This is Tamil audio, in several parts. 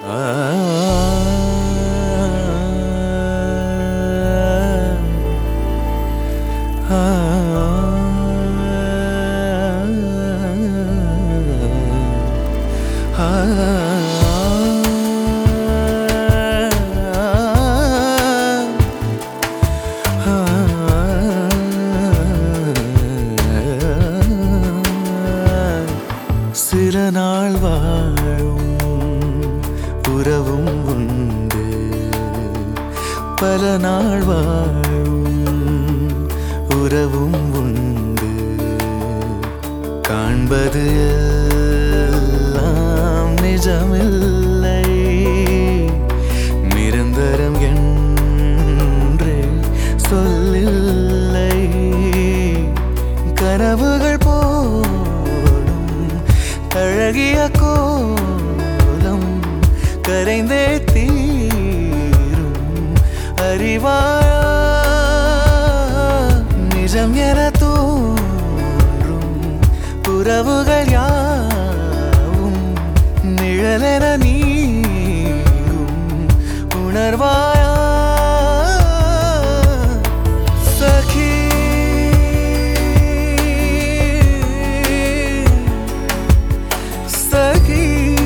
சில நாள் வாழும் உறவும் உண்டு பல நாள் வாழும் உறவும் உண்டு காண்பது எல்லாம் நிஜமில்லை நிரந்தரம் என்றே சொல்லில்லை கனவுகள் போடும் அழகிய கோலம் கரைந்தே தீரும் அறிவாயா நிஜம் என தோன்றும் உறவுகள் யாவும் நிழலென நீங்கும் உணர்வாயா சகி சகி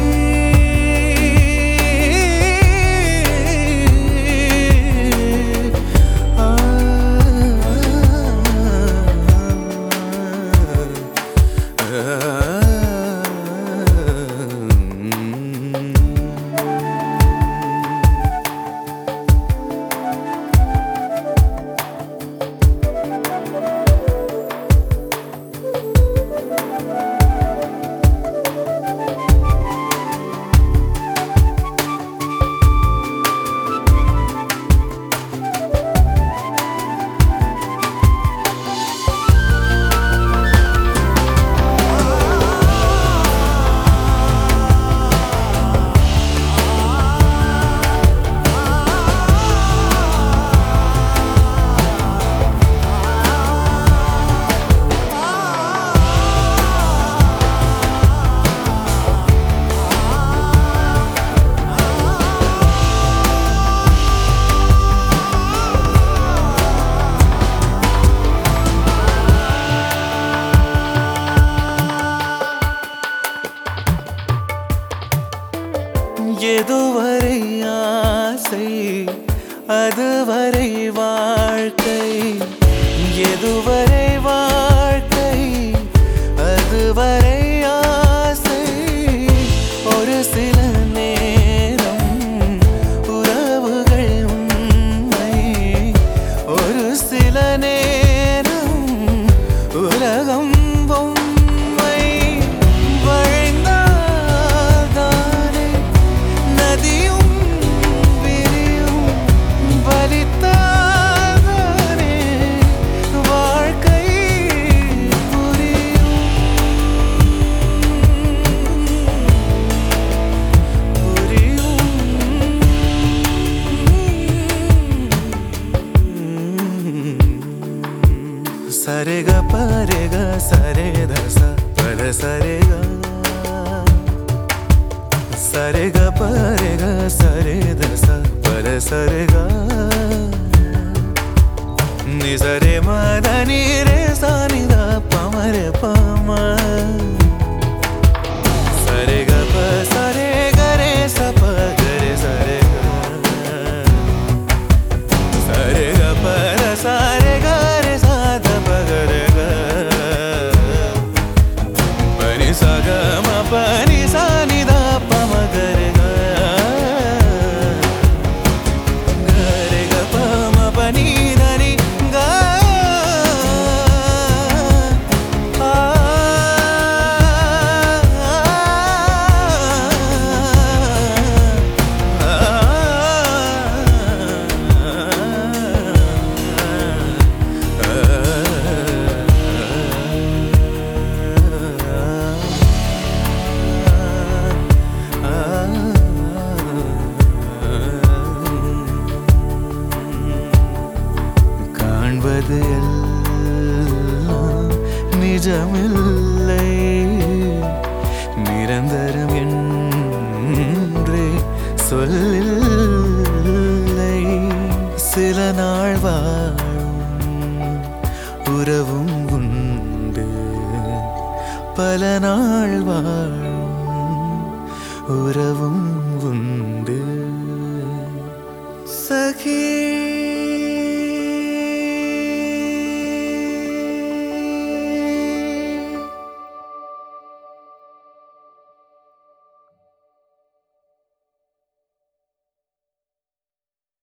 எதுவரை ஆசை அதுவரை வாழ்க்கை எதுவரை வாழ்க்கை அதுவரை ஆசை ஒரு சில நேரம் உறவுகள் உண்மை ஒரு சில நேரம் உலகம் பொம்மை வழிந்தால்தானே நதியும் விரியும் வலித்தால்தானே வாழ்க்கை புரியும் புரியும் சரேக பரேக சரே தச பர சரேக சரேக பரேக சரே தச பர சரேக நிசரே மதனி ரே சானித பமரே பம சரேக ப சரே கரே சப கரே சரே சரே க பர சரே கரே சாத பகரே க பனி சக ம பனி சானி த பம கரே க கரே க பம பனி தனி க ஆ காண்பது எல்லாம் நிஜமில்லை நிரந்தரம் என்றே சொல்லை சில நாள் வாழும் உறவும் உண்டு பல நாள் வாழும் உறவும் உண்டு சகே